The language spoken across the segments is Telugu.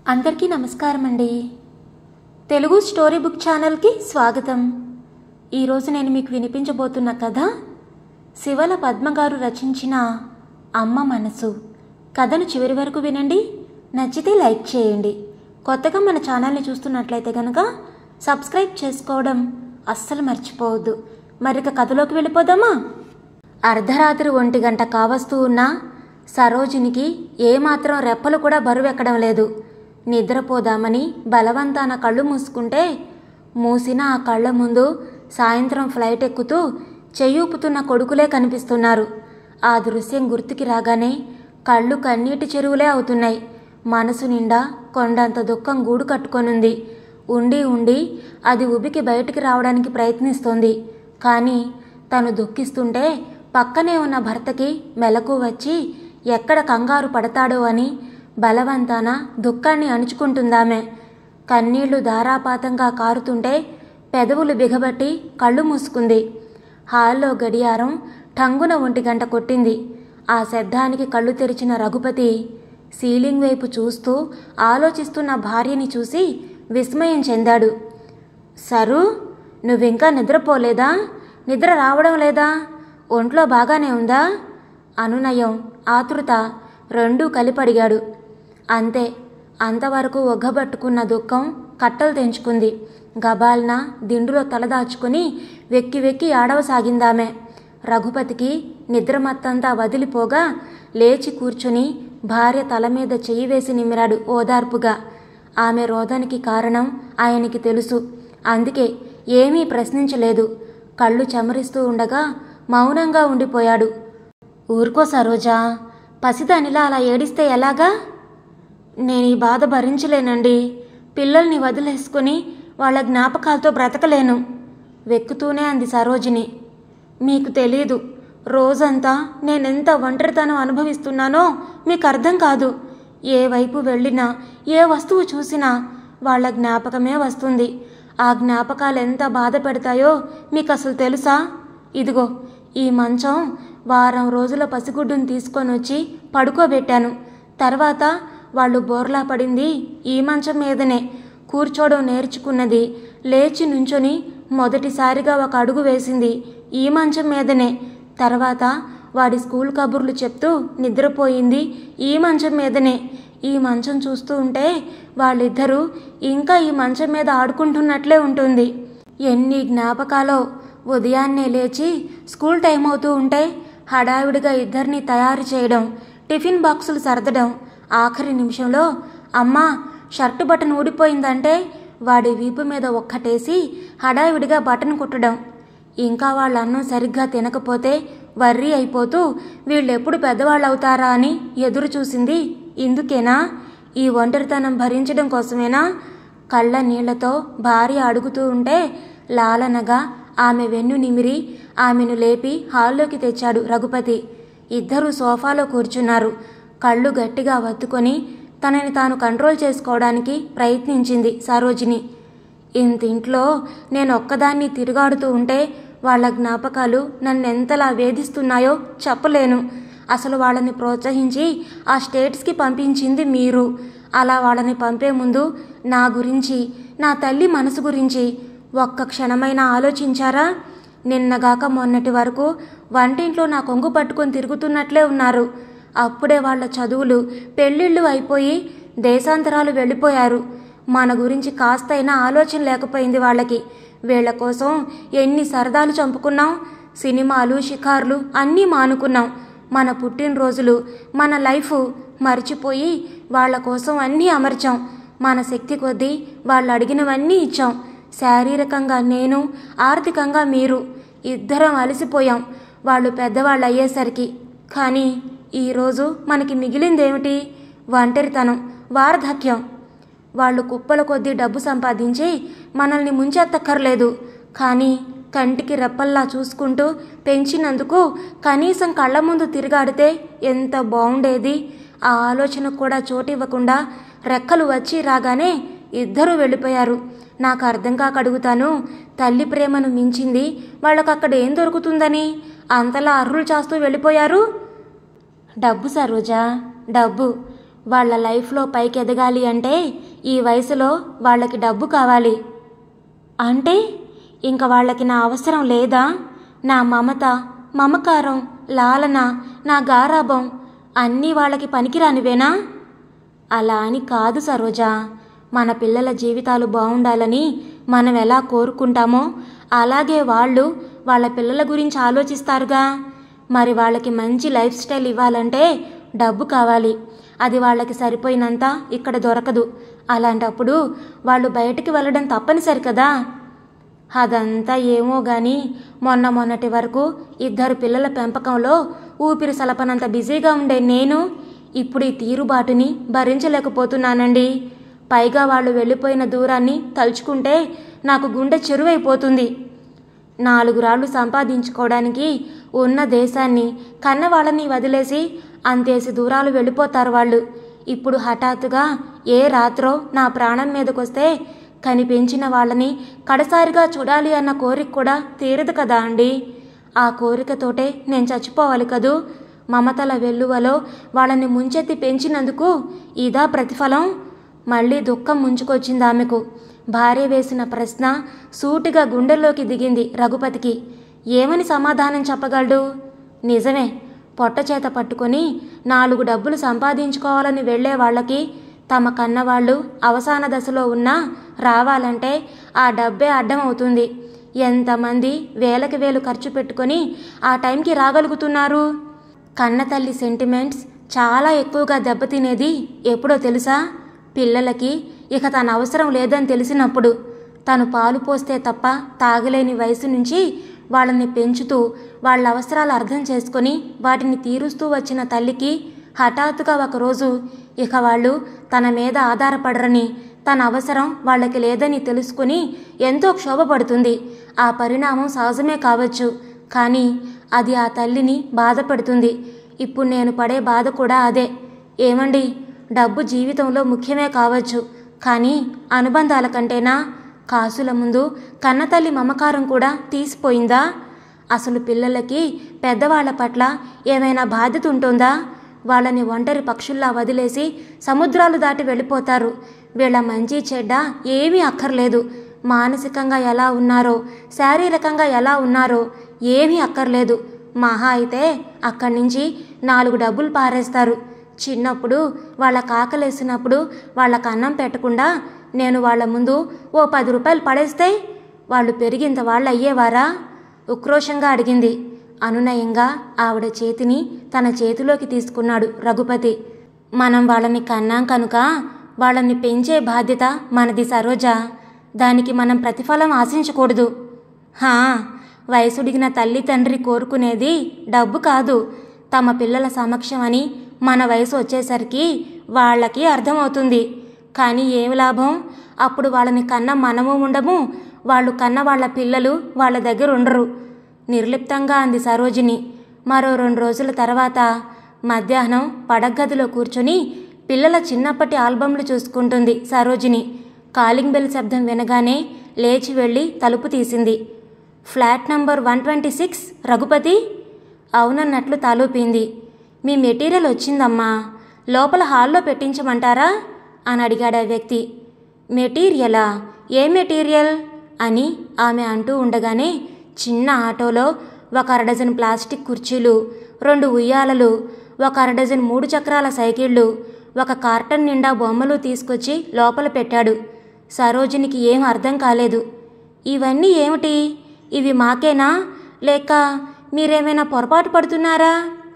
అందరికీ నమస్కారం అండి తెలుగు స్టోరీ బుక్ ఛానల్కి స్వాగతం ఈరోజు నేను మీకు వినిపించబోతున్న కథ శివల పద్మ గారు రచించిన అమ్మ మనసు కథను చివరి వరకు వినండి నచ్చితే లైక్ చేయండి కొత్తగా మన ఛానల్ని చూస్తున్నట్లయితే కనుక సబ్స్క్రైబ్ చేసుకోవడం అస్సలు మర్చిపోవద్దు మరిక కథలోకి వెళ్ళిపోదామా అర్ధరాత్రి ఒంటి గంట కావస్తూ ఉన్నా సరోజినికి ఏమాత్రం రెప్పలు కూడా బరువెక్కడం లేదు నిద్రపోదామని బలవంతాన కళ్ళు మూసుకుంటే మూసిన ఆ కళ్ళ ముందు సాయంత్రం ఫ్లైట్ ఎక్కుతూ చెయ్యూపుతున్న కొడుకులే కనిపిస్తున్నారు ఆ దృశ్యం గుర్తుకి రాగానే కళ్ళు కన్నీటి చెరువులే అవుతున్నాయి మనసు నిండా కొండంత దుఃఖం గూడు కట్టుకొనుంది ఉండి ఉండి అది ఉబికి బయటికి రావడానికి ప్రయత్నిస్తోంది కానీ తను దుఃఖిస్తుంటే పక్కనే ఉన్న భర్తకి మెలకు వచ్చి ఎక్కడ కంగారు పడతాడో అని బలవంతాన దుఃఖాన్ని అణుచుకుంటుందామె కన్నీళ్లు ధారాపాతంగా కారుతుంటే పెదవులు బిగబట్టి కళ్ళు మూసుకుంది హాల్లో గడియారం టంగున ఒంటి గంట కొట్టింది ఆ శబ్దానికి కళ్ళు తెరిచిన రఘుపతి సీలింగ్ వైపు చూస్తూ ఆలోచిస్తున్న భార్యని చూసి విస్మయం చెందాడు సరు నువ్వింకా నిద్రపోలేదా నిద్ర రావడం లేదా ఒంట్లో బాగానే ఉందా అనునయం ఆతృత రెండూ కలిపడిగాడు అంతే అంతవరకు ఒగ్గబట్టుకున్న దుఃఖం కట్టలు తెంచుకుంది గబాల్న దిండులో తలదాచుకుని వెక్కి వెక్కి ఆడవసాగిందామె రఘుపతికి నిద్రమత్తంతా వదిలిపోగా లేచి కూర్చుని భార్య తల మీద చెయ్యి వేసి నిమిరాడు ఓదార్పుగా ఆమె రోదనికి కారణం ఆయనకి తెలుసు అందుకే ఏమీ ప్రశ్నించలేదు కళ్ళు చెమరిస్తూ ఉండగా మౌనంగా ఉండిపోయాడు ఊరుకో సరోజా పసిదానిలా అలా ఏడిస్తే ఎలాగా నేను ఈ బాధ భరించలేనండి పిల్లల్ని వదిలేసుకుని వాళ్ళ జ్ఞాపకాలతో బ్రతకలేను వెక్కుతూనే అంది సరోజిని మీకు తెలీదు రోజంతా నేనెంత ఒంటరితనం అనుభవిస్తున్నానో మీకు అర్థం కాదు ఏ వైపు వెళ్ళినా ఏ వస్తువు చూసినా వాళ్ళ జ్ఞాపకమే వస్తుంది ఆ జ్ఞాపకాలు ఎంత బాధ పెడతాయో మీకు అసలు తెలుసా ఇదిగో ఈ మంచం వారం రోజుల పసిగుడ్డును తీసుకొని వచ్చి పడుకోబెట్టాను తర్వాత వాళ్ళు బోర్లా పడింది ఈ మంచం మీదనే కూర్చోవడం నేర్చుకున్నది లేచి నుంచొని మొదటిసారిగా ఒక అడుగు వేసింది ఈ మంచం మీదనే తర్వాత వాడి స్కూల్ కబుర్లు చెప్తూ నిద్రపోయింది ఈ మంచం మీదనే ఈ మంచం చూస్తూ ఉంటే వాళ్ళిద్దరూ ఇంకా ఈ మంచం మీద ఆడుకుంటున్నట్లే ఉంటుంది ఎన్ని జ్ఞాపకాలో ఉదయాన్నే లేచి స్కూల్ టైం అవుతూ ఉంటే హడావిడిగా ఇద్దరిని తయారు చేయడం టిఫిన్ బాక్సులు సర్దడం ఆఖరి నిమిషంలో అమ్మా షర్టు బటన్ ఊడిపోయిందంటే వాడి వీపు మీద ఒక్కటేసి హడావిడిగా బటన్ కుట్టడం ఇంకా వాళ్ళ అన్నం సరిగ్గా తినకపోతే వర్రీ అయిపోతూ వీళ్ళెప్పుడు పెద్దవాళ్ళు అవుతారా అని ఎదురు చూసింది ఇందుకేనా ఈ ఒంటరితనం భరించడం కోసమేనా కళ్ళ నీళ్లతో భార్య అడుగుతూ ఉంటే లాలనగా ఆమె వెన్ను నిమిరి ఆమెను లేపి హాల్లోకి తెచ్చాడు రఘుపతి ఇద్దరూ సోఫాలో కూర్చున్నారు కళ్ళు గట్టిగా వత్తుకొని తనని తాను కంట్రోల్ చేసుకోవడానికి ప్రయత్నించింది సరోజిని ఇంతింట్లో నేను ఒక్కదాన్ని తిరుగాడుతూ ఉంటే వాళ్ళ జ్ఞాపకాలు నన్నెంతలా వేధిస్తున్నాయో చెప్పలేను అసలు వాళ్ళని ప్రోత్సహించి ఆ స్టేట్స్కి పంపించింది మీరు అలా వాళ్ళని పంపే ముందు నా గురించి నా తల్లి మనసు గురించి ఒక్క క్షణమైనా ఆలోచించారా నిన్నగాక మొన్నటి వరకు వంటింట్లో నా కొంగు పట్టుకొని తిరుగుతున్నట్లే ఉన్నారు అప్పుడే వాళ్ళ చదువులు పెళ్ళిళ్ళు అయిపోయి దేశాంతరాలు వెళ్ళిపోయారు మన గురించి కాస్తైనా ఆలోచన లేకపోయింది వాళ్ళకి వీళ్ళ కోసం ఎన్ని సరదాలు చంపుకున్నాం సినిమాలు షికార్లు అన్నీ మానుకున్నాం మన పుట్టినరోజులు మన లైఫ్ మర్చిపోయి వాళ్ళ కోసం అన్నీ అమర్చాం మన శక్తి కొద్దీ వాళ్ళు అడిగినవన్నీ ఇచ్చాం శారీరకంగా నేను ఆర్థికంగా మీరు ఇద్దరం అలసిపోయాం వాళ్ళు పెద్దవాళ్ళు అయ్యేసరికి కానీ ఈరోజు మనకి మిగిలిందేమిటి ఒంటరితనం వార్ధక్యం వాళ్ళు కుప్పల కొద్దీ డబ్బు సంపాదించి మనల్ని ముంచెత్తక్కర్లేదు కానీ కంటికి రెప్పల్లా చూసుకుంటూ పెంచినందుకు కనీసం కళ్ళ ముందు తిరగాడితే ఎంత బాగుండేది ఆ ఆలోచన కూడా చోటివ్వకుండా రెక్కలు వచ్చి రాగానే ఇద్దరూ వెళ్ళిపోయారు నాకు అర్థం కాక అడుగుతాను తల్లి ప్రేమను మించింది వాళ్ళకు అక్కడ ఏం దొరుకుతుందని అంతలా అర్రులు చేస్తూ వెళ్ళిపోయారు డబ్బు సరోజా డబ్బు వాళ్ళ లైఫ్లో పైకి ఎదగాలి అంటే ఈ వయసులో వాళ్ళకి డబ్బు కావాలి అంటే ఇంక వాళ్ళకి నా అవసరం లేదా నా మమత మమకారం లాలన నా గారాభం అన్నీ వాళ్ళకి పనికిరానివేనా అలా అని కాదు సరోజా మన పిల్లల జీవితాలు బాగుండాలని మనం ఎలా కోరుకుంటామో అలాగే వాళ్ళు వాళ్ళ పిల్లల గురించి ఆలోచిస్తారుగా మరి వాళ్ళకి మంచి లైఫ్ స్టైల్ ఇవ్వాలంటే డబ్బు కావాలి అది వాళ్ళకి సరిపోయినంత ఇక్కడ దొరకదు అలాంటప్పుడు వాళ్ళు బయటికి వెళ్ళడం తప్పనిసరి కదా అదంతా ఏమో గాని మొన్న మొన్నటి వరకు ఇద్దరు పిల్లల పెంపకంలో ఊపిరి సలపనంత బిజీగా ఉండే నేను ఇప్పుడు ఈ తీరుబాటుని భరించలేకపోతున్నానండి పైగా వాళ్ళు వెళ్ళిపోయిన దూరాన్ని తలుచుకుంటే నాకు గుండె చెరువైపోతుంది నాలుగు రాళ్ళు సంపాదించుకోవడానికి ఉన్న దేశాన్ని కన్న వాళ్ళని వదిలేసి అంతేసి దూరాలు వెళ్ళిపోతారు వాళ్ళు ఇప్పుడు హఠాత్తుగా ఏ రాత్రో నా ప్రాణం మీదకొస్తే కనిపించిన వాళ్ళని కడసారిగా చూడాలి అన్న కోరిక కూడా తీరదు కదా అండి ఆ కోరికతోటే నేను చచ్చిపోవాలి కదూ మమతల వెల్లువలో వాళ్ళని ముంచెత్తి పెంచినందుకు ఇదా ప్రతిఫలం మళ్ళీ దుఃఖం ముంచుకొచ్చింది ఆమెకు భార్య వేసిన ప్రశ్న సూటిగా గుండెల్లోకి దిగింది రఘుపతికి ఏమని సమాధానం చెప్పగలడు నిజమే పొట్ట చేత పట్టుకొని నాలుగు డబ్బులు సంపాదించుకోవాలని వెళ్లే వాళ్ళకి తమ కన్నవాళ్ళు అవసాన దశలో ఉన్నా రావాలంటే ఆ డబ్బే అడ్డం అవుతుంది ఎంతమంది వేలకి వేలు ఖర్చు పెట్టుకొని ఆ టైంకి రాగలుగుతున్నారు కన్నతల్లి సెంటిమెంట్స్ చాలా ఎక్కువగా దెబ్బతినేది ఎప్పుడో తెలుసా పిల్లలకి ఇక తన అవసరం లేదని తెలిసినప్పుడు తను పాలు పోస్తే తప్ప తాగలేని వయసు నుంచి వాళ్ళని పెంచుతూ వాళ్ళ అవసరాలు అర్థం చేసుకొని వాటిని తీరుస్తూ వచ్చిన తల్లికి హఠాత్తుగా ఒకరోజు ఇక వాళ్ళు తన మీద ఆధారపడరని తన అవసరం వాళ్ళకి లేదని తెలుసుకుని ఎంతో క్షోభపడుతుంది ఆ పరిణామం సహజమే కావచ్చు కానీ అది ఆ తల్లిని బాధపెడుతుంది ఇప్పుడు నేను పడే బాధ కూడా అదే ఏమండి డబ్బు జీవితంలో ముఖ్యమే కావచ్చు కానీ అనుబంధాల కంటేనా కాసుల ముందు కన్నతల్లి మమకారం కూడా తీసిపోయిందా అసలు పిల్లలకి పెద్దవాళ్ల పట్ల ఏమైనా బాధ్యత ఉంటుందా వాళ్ళని ఒంటరి పక్షుల్లా వదిలేసి సముద్రాలు దాటి వెళ్ళిపోతారు వీళ్ళ మంచి చెడ్డ ఏమీ అక్కర్లేదు మానసికంగా ఎలా ఉన్నారో శారీరకంగా ఎలా ఉన్నారో ఏమీ అక్కర్లేదు మహా అయితే అక్కడి నుంచి నాలుగు డబ్బులు పారేస్తారు చిన్నప్పుడు వాళ్ళ కాకలేసినప్పుడు వాళ్ళకు అన్నం పెట్టకుండా నేను వాళ్ళ ముందు ఓ పది రూపాయలు పడేస్తే వాళ్ళు పెరిగింత వాళ్ళు అయ్యేవారా ఉక్రోషంగా అడిగింది అనునయంగా ఆవిడ చేతిని తన చేతిలోకి తీసుకున్నాడు రఘుపతి మనం వాళ్ళని కన్నాం కనుక వాళ్ళని పెంచే బాధ్యత మనది సరోజ దానికి మనం ప్రతిఫలం ఆశించకూడదు హా వయసుడిగిన తల్లి తండ్రి కోరుకునేది డబ్బు కాదు తమ పిల్లల సమక్షం అని మన వయసు వచ్చేసరికి వాళ్ళకి అర్థమవుతుంది కానీ ఏమి లాభం అప్పుడు వాళ్ళని కన్న మనము ఉండము వాళ్ళు కన్న వాళ్ళ పిల్లలు వాళ్ళ దగ్గర ఉండరు నిర్లిప్తంగా అంది సరోజిని మరో రెండు రోజుల తర్వాత మధ్యాహ్నం పడగదిలో కూర్చొని పిల్లల చిన్నప్పటి ఆల్బమ్లు చూసుకుంటుంది సరోజిని కాలింగ్ బెల్ శబ్దం వినగానే లేచి వెళ్ళి తలుపు తీసింది flat number one twenty six Raghupathi అవునన్నట్లు తలూపింది మీ మెటీరియల్ వచ్చిందమ్మా లోపల హాల్లో పెట్టించమంటారా అని అడిగాడు ఆ వ్యక్తి మెటీరియలా ఏ మెటీరియల్ అని ఆమె అంటూ ఉండగానే చిన్న ఆటోలో ఒక అరడజన్ ప్లాస్టిక్ కుర్చీలు రెండు ఉయ్యాలలు ఒక అరడజన్ మూడు చక్రాల సైకిళ్ళు ఒక కార్టన్ నిండా బొమ్మలు తీసుకొచ్చి లోపల పెట్టాడు సరోజినికి ఏం అర్థం కాలేదు ఇవన్నీ ఏమిటి ఇవి మాకేనా లేక మీరేమైనా పొరపాటు పడుతున్నారా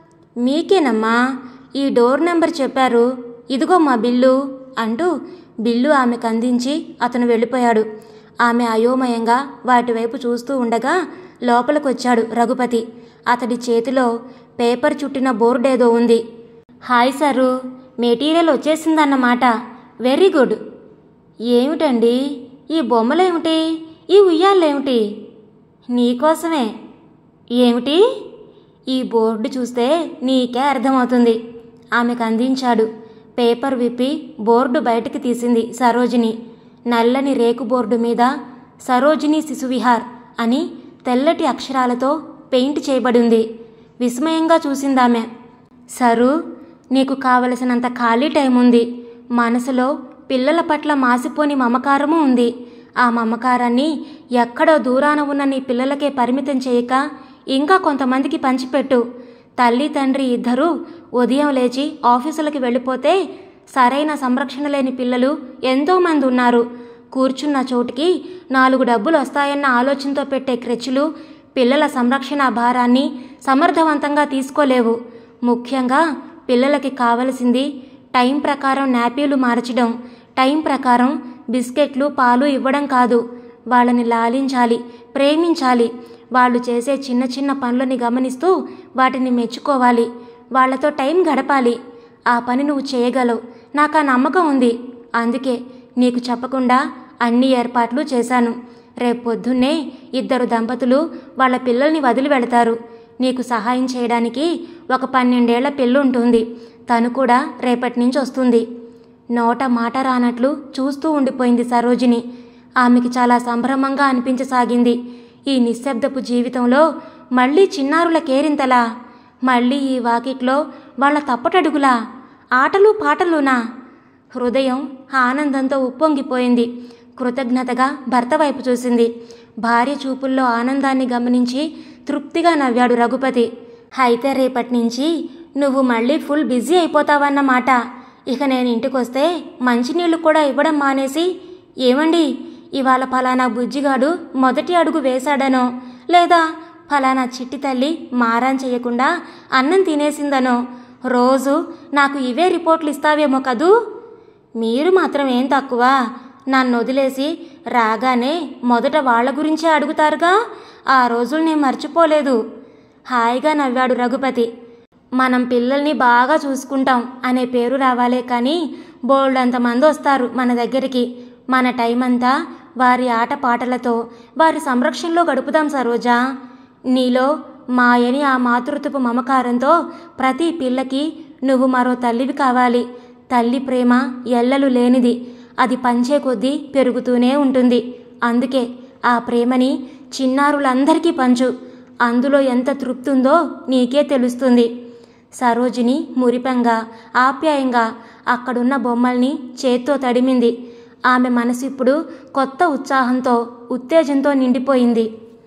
మీకేనమ్మా ఈ డోర్ నెంబర్ చెప్పారు ఇదిగో మా బిల్లు అంటూ బిల్లు ఆమెకు అందించి అతను వెళ్ళిపోయాడు ఆమె అయోమయంగా వాటి వైపు చూస్తూ ఉండగా లోపలికొచ్చాడు రఘుపతి అతడి చేతిలో పేపర్ చుట్టిన బోర్డేదో ఉంది హాయ్ సారు మెటీరియల్ వచ్చేసిందన్నమాట వెరీ గుడ్ ఏమిటండి ఈ బొమ్మలేమిటి ఈ ఉయ్యాలేమిటి నీకోసమే ఏమిటి ఈ బోర్డు చూస్తే నీకే అర్థమవుతుంది ఆమెకు అందించాడు పేపర్ విప్పి బోర్డు బయటకు తీసింది సరోజిని నల్లని రేకు బోర్డు మీద సరోజిని శిశువిహార్ అని తెల్లటి అక్షరాలతో పెయింట్ చేయబడింది విస్మయంగా చూసిందామె సరు నీకు కావలసినంత ఖాళీ టైం ఉంది మనసులో పిల్లల పట్ల మాసిపోని మమకారము ఉంది ఆ మమకారాన్ని ఎక్కడో దూరాన ఉన్న నీ పిల్లలకే పరిమితం చేయక ఇంకా కొంతమందికి పంచిపెట్టు తల్లి తండ్రి ఇద్దరూ ఉదయం లేచి ఆఫీసులకు వెళ్ళిపోతే సరైన సంరక్షణ లేని పిల్లలు ఎంతోమంది ఉన్నారు కూర్చున్న చోటికి నాలుగు డబ్బులు వస్తాయన్న ఆలోచనతో పెట్టే క్రెచ్చులు పిల్లల సంరక్షణ భారాన్ని సమర్థవంతంగా తీసుకోలేవు ముఖ్యంగా పిల్లలకి కావలసింది టైం ప్రకారం నాపీలు మార్చడం టైం ప్రకారం బిస్కెట్లు పాలు ఇవ్వడం కాదు వాళ్ళని లాలించాలి ప్రేమించాలి వాళ్ళు చేసే చిన్న చిన్న పనులని గమనిస్తూ వాటిని మెచ్చుకోవాలి వాళ్ళతో టైం గడపాలి ఆ పని నువ్వు చేయగలవు నాకు ఆ నమ్మకం ఉంది అందుకే నీకు చెప్పకుండా అన్ని ఏర్పాట్లు చేశాను రేపు పొద్దున్నే ఇద్దరు దంపతులు వాళ్ళ పిల్లల్ని వదిలి వెళతారు నీకు సహాయం చేయడానికి ఒక పన్నెండేళ్ల పిల్లుంటుంది తను కూడా రేపటి నుంచి వస్తుంది నోట మాట రానట్లు చూస్తూ ఉండిపోయింది సరోజిని ఆమెకి చాలా సంభ్రమంగా అనిపించసాగింది ఈ నిశ్శబ్దపు జీవితంలో మళ్ళీ చిన్నారుల కేరింతలా మళ్ళీ ఈ వాకిట్లో వాళ్ళ తప్పటడుగులా ఆటలు పాటలునా హృదయం ఆనందంతో ఉప్పొంగిపోయింది కృతజ్ఞతగా భర్త వైపు చూసింది భార్య చూపుల్లో ఆనందాన్ని గమనించి తృప్తిగా నవ్వాడు రఘుపతి అయితే రేపటి నుంచి నువ్వు మళ్ళీ ఫుల్ బిజీ అయిపోతావన్నమాట ఇక నేను ఇంటికొస్తే మంచినీళ్లు కూడా ఇవ్వడం మానేసి ఏమండి ఇవాళ ఫలానా బుజ్జిగాడు మొదటి అడుగు వేశాడనో లేదా ఫలానా చిట్టి తల్లి మారాన్ చేయకుండా అన్నం తినేసిందనో రోజు నాకు ఇవే రిపోర్ట్లు ఇస్తావేమో కదూ మీరు మాత్రం ఏం తక్కువ నన్ను వదిలేసి రాగానే మొదట వాళ్ళ గురించే అడుగుతారుగా ఆ రోజులు నేను మర్చిపోలేదు హాయిగా నవ్వాడు రఘుపతి మనం పిల్లల్ని బాగా చూసుకుంటాం అనే పేరు రావాలే కానీ బోల్డంత మంది వస్తారు మన దగ్గరికి మన టైం అంతా వారి ఆటపాటలతో వారి సంరక్షణలో గడుపుదాం సరోజా నీలో మాయని ఆ మాతృత్వపు మమకారంతో ప్రతి పిల్లకి నువ్వు మరో తల్లివి కావాలి తల్లి ప్రేమ ఎల్లలు లేనిది అది పంచే కొద్దీ పెరుగుతూనే ఉంటుంది అందుకే ఆ ప్రేమని చిన్నారులందరికీ పంచు అందులో ఎంత తృప్తి ఉందో నీకే తెలుస్తుంది సరోజిని మురిపంగా ఆప్యాయంగా అక్కడున్న బొమ్మల్ని చేత్తో తడిమింది ఆమె మనసు ఇప్పుడు కొత్త ఉత్సాహంతో ఉత్తేజంతో నిండిపోయింది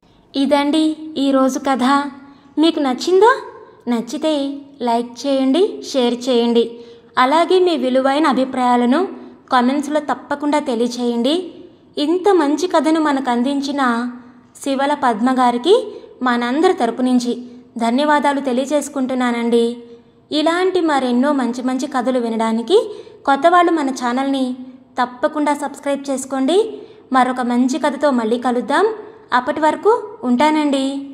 ఇదండి ఈరోజు కథ మీకు నచ్చిందా నచ్చితే లైక్ చేయండి షేర్ చేయండి అలాగే మీ విలువైన అభిప్రాయాలను కామెంట్స్లో తప్పకుండా తెలియచేయండి ఇంత మంచి కథను మనకు అందించిన శివల పద్మ గారికి మనందరి తరపు నుంచి ధన్యవాదాలు తెలియజేసుకుంటున్నానండి ఇలాంటి మరెన్నో మంచి మంచి కథలు వినడానికి కొత్త వాళ్ళు మన ఛానల్ని తప్పకుండా సబ్స్క్రైబ్ చేసుకోండి మరొక మంచి కథతో మళ్ళీ కలుద్దాం అప్పటి వరకు ఉంటానండి